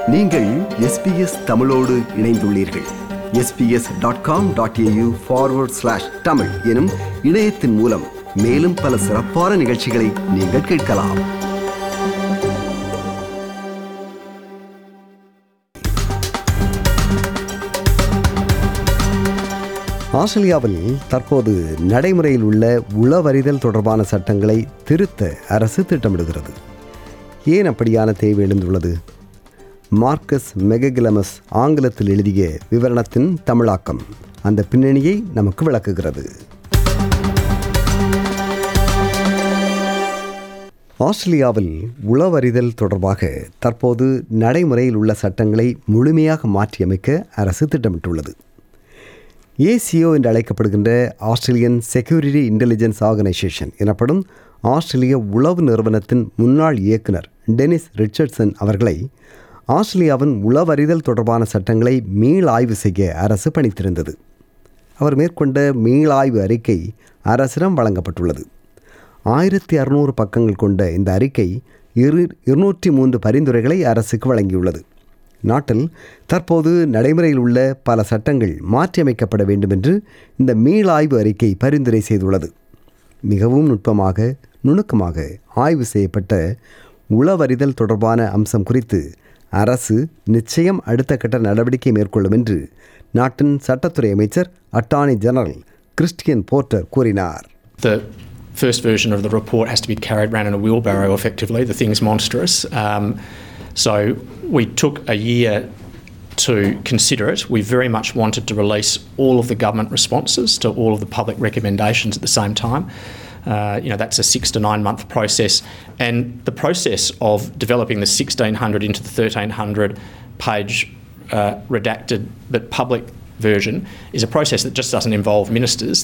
நீங்கள் எஸ்பிஎஸ் தமிழோடு இணைந்துள்ளீர்கள் SBS dot com dot AU forward slash Tamil எனும் இணையத்தின் மூலம் மேலும் பல சிறப்பான நிகழ்ச்சிகளை நீங்கள் கேட்கலாம் ஆஸ்திரேலியாவில் தற்போது நடைமுறையில் உள்ள உளவறிதல் தொடர்பான சட்டங்களை திருத்த அரசு திட்டமிடுகிறது ஏன் அப்படியான தேவை எழுந்துள்ளது மார்க்கஸ் மெககிலமஸ் ஆங்கிலத்தில் எழுதிய விவரணத்தின் தமிழாக்கம் அந்த பின்னணியை நமக்கு விளக்குகிறது ஆஸ்திரேலியாவில் உளவறிதல் தொடர்பாக தற்போது நடைமுறையில் உள்ள சட்டங்களை முழுமையாக மாற்றியமைக்க அரசு திட்டமிட்டுள்ளது ஏசிஓ என்று அழைக்கப்படுகின்ற ஆஸ்திரேலியன் செக்யூரிட்டி இன்டெலிஜென்ஸ் ஆர்கனைசேஷன் எனப்படும் ஆஸ்திரேலிய உளவு நிறுவனத்தின் முன்னாள் இயக்குனர் டெனிஸ் ரிச்சர்ட்சன் அவர்களை ஆஸ்திரேலியாவின் உளவறிதல் தொடர்பான சட்டங்களை மீளாய்வு செய்ய அரசு பணித்திருந்தது அவர் மேற்கொண்ட மீளாய்வு அறிக்கை அரசிடம் வழங்கப்பட்டுள்ளது ஆயிரத்தி அறுநூறு பக்கங்கள் கொண்ட இந்த அறிக்கை இரு இருநூற்றி மூன்று பரிந்துரைகளை அரசுக்கு வழங்கியுள்ளது நாட்டில் தற்போது நடைமுறையில் உள்ள பல சட்டங்கள் மாற்றியமைக்கப்பட வேண்டும் என்று இந்த மீளாய்வு அறிக்கை பரிந்துரை செய்துள்ளது மிகவும் நுட்பமாக நுணுக்கமாக ஆய்வு செய்யப்பட்ட உளவறிதல் தொடர்பான அம்சம் குறித்து அரசு நிச்சயம் அடுத்த கட்ட நடவடிக்கை மேற்கொள்ளும் என்று நாட்டின் சட்டத்துறை அமைச்சர் அட்டார்னி ஜெனரல் கிறிஸ்டியன் போர்ட்டர் கூறினார் The first version of the report has to be carried around in a wheelbarrow effectively. The thing's monstrous. Um, so we took a year to consider it. We very much wanted to release all of the government responses to all of the public recommendations at the same time. Uh, you know, that's a six to nine month process. And the process of developing the 1600 into the 1300 page uh, redacted but public version is a process that just doesn't involve ministers.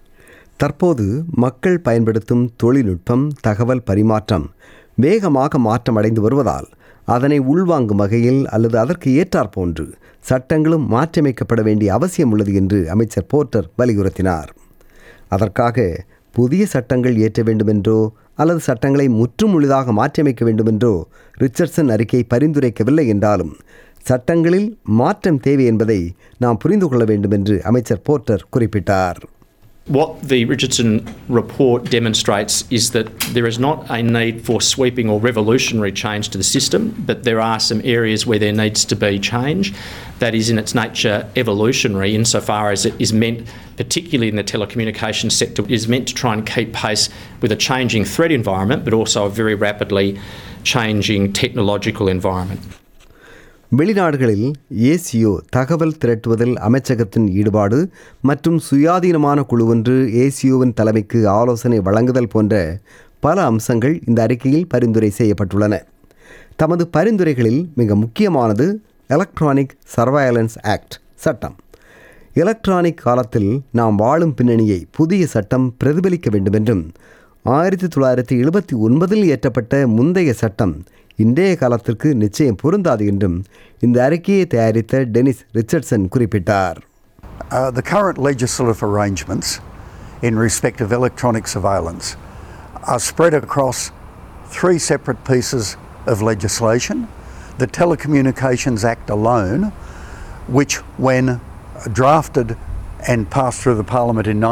தற்போது மக்கள் பயன்படுத்தும் தொழில்நுட்பம் தகவல் பரிமாற்றம் வேகமாக மாற்றமடைந்து வருவதால் அதனை உள்வாங்கும் வகையில் அல்லது அதற்கு ஏற்றாற்போன்று சட்டங்களும் மாற்றியமைக்கப்பட வேண்டிய அவசியம் உள்ளது என்று அமைச்சர் போர்ட்டர் வலியுறுத்தினார் அதற்காக புதிய சட்டங்கள் இயற்ற வேண்டுமென்றோ அல்லது சட்டங்களை முற்றுமுழுதாக மாற்றியமைக்க வேண்டுமென்றோ ரிச்சர்ட்சன் அறிக்கை பரிந்துரைக்கவில்லை என்றாலும் சட்டங்களில் மாற்றம் தேவை என்பதை நாம் புரிந்து கொள்ள வேண்டும் என்று அமைச்சர் போர்ட்டர் குறிப்பிட்டார் What the Richardson report demonstrates is that there is not a need for sweeping or revolutionary change to the system, but there are some areas where there needs to be change. That is, in its nature, evolutionary insofar as it is meant, particularly in the telecommunications sector, is meant to try and keep pace with a changing threat environment, but also a very rapidly changing technological environment. வெளிநாடுகளில் ஏசியோ தகவல் திரட்டுவதில் அமைச்சகத்தின் ஈடுபாடு மற்றும் சுயாதீனமான குழு ஒன்று ஏசியோவின் தலைமைக்கு ஆலோசனை வழங்குதல் போன்ற பல அம்சங்கள் இந்த அறிக்கையில் பரிந்துரை செய்யப்பட்டுள்ளன தமது பரிந்துரைகளில் மிக முக்கியமானது எலக்ட்ரானிக் சர்வயலன்ஸ் ஆக்ட் சட்டம் எலக்ட்ரானிக் காலத்தில் நாம் வாழும் பின்னணியை புதிய சட்டம் பிரதிபலிக்க வேண்டுமென்றும் ஆயிரத்தி தொள்ளாயிரத்தி எழுபத்தி ஒன்பதில் இயற்றப்பட்ட முந்தைய சட்டம் இன்றைய காலத்திற்கு நிச்சயம் பொருந்தாது என்றும் இந்த அறிக்கையை தயாரித்த டெனிஸ் ரிச்சர்ட்சன் குறிப்பிட்டார் Uh, the current legislative arrangements in respect of electronic surveillance are spread across three separate pieces of legislation. The Telecommunications Act alone, which, when drafted and passed through the Parliament in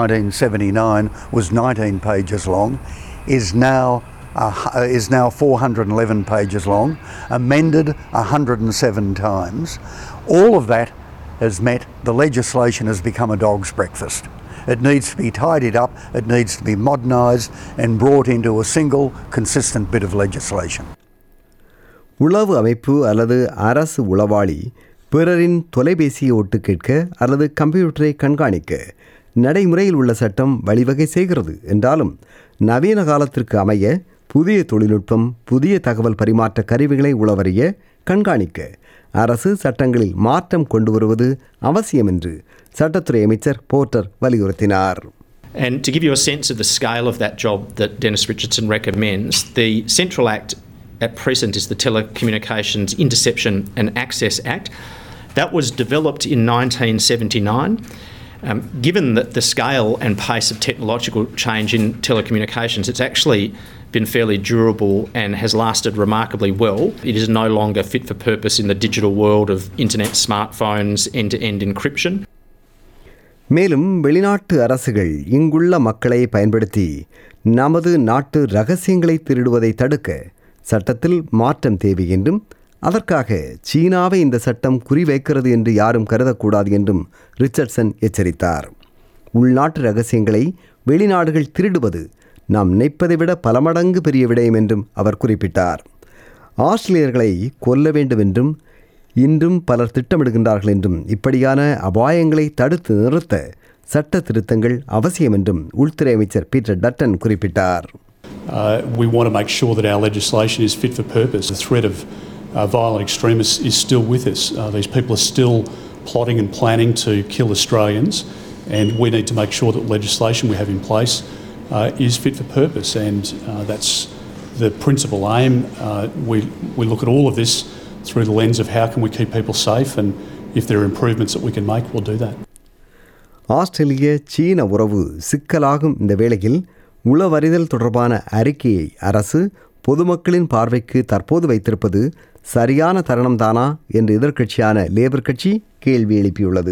1979, was 19 pages long, is now uh, is now 411 pages long, amended 107 times. All of that has meant the legislation has become a dog's breakfast. It needs to be tidied up, it needs to be modernised and brought into a single consistent bit of legislation. உளவு அமைப்பு அல்லது அரசு உளவாளி பிறரின் தொலைபேசியை ஒட்டு கேட்க அல்லது கம்ப்யூட்டரை கண்காணிக்க நடைமுறையில் உள்ள சட்டம் வழிவகை செய்கிறது என்றாலும் நவீன காலத்திற்கு அமைய புதிய தொழில்நுட்பம் புதிய தகவல் பரிமாற்ற கருவிகளை உளவறிய கண்காணிக்க அரசு சட்டங்களில் மாற்றம் கொண்டு வருவது அவசியம் என்று சட்டத்துறை அமைச்சர் போர்ட்டர் வலியுறுத்தினார் And to give you a sense of the scale of that job that Dennis Richardson recommends, the Central Act at present is the Telecommunications Interception and Access Act. That was developed in 1979. Um, given that the scale and pace of technological change in telecommunications, it's actually been fairly durable and has lasted remarkably well. It is no longer fit for purpose in the digital world of internet, smartphones, end to end encryption. மேலும் வெளிநாட்டு அரசுகள் இங்குள்ள மக்களை பயன்படுத்தி நமது நாட்டு ரகசியங்களை திருடுவதை தடுக்க சட்டத்தில் மாற்றம் தேவை என்றும் அதற்காக சீனாவை இந்த சட்டம் குறிவைக்கிறது என்று யாரும் கருதக்கூடாது என்றும் ரிச்சர்ட்சன் எச்சரித்தார் உள்நாட்டு ரகசியங்களை வெளிநாடுகள் திருடுவது நாம் நினைப்பதை விட பல மடங்கு பெரிய விடயம் என்றும் அவர் குறிப்பிட்டார் ஆஸ்திரேலியர்களை கொல்ல வேண்டும் என்றும் இன்றும் பலர் திட்டமிடுகின்றார்கள் என்றும் இப்படியான அபாயங்களை தடுத்து நிறுத்த சட்ட திருத்தங்கள் அவசியம் என்றும் உள்துறை அமைச்சர் பீட்டர் டட்டன் குறிப்பிட்டார் Uh, we want to make sure that our legislation is fit for purpose. The threat of uh, violent extremists is still with us. Uh, these people are still plotting and planning to kill Australians, and we need to make sure that legislation we have in place uh, is fit for purpose, and uh, that's the principal aim. Uh, we, we look at all of this through the lens of how can we keep people safe, and if there are improvements that we can make, we'll do that. ஆஸ்திரேலிய சீன உறவு சிக்கலாகும் இந்த வேளையில் உளவறிதல் தொடர்பான அறிக்கையை அரசு பொதுமக்களின் பார்வைக்கு தற்போது வைத்திருப்பது சரியான தருணம்தானா என்று எதிர்க்கட்சியான லேபர் கட்சி கேள்வி எழுப்பியுள்ளது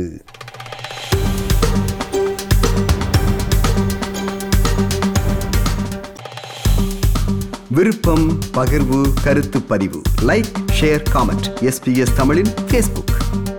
விருப்பம் பகிர்வு கருத்து பதிவு லைக் ஷேர் காமெண்ட் எஸ்பிஎஸ் தமிழின் ஃபேஸ்புக்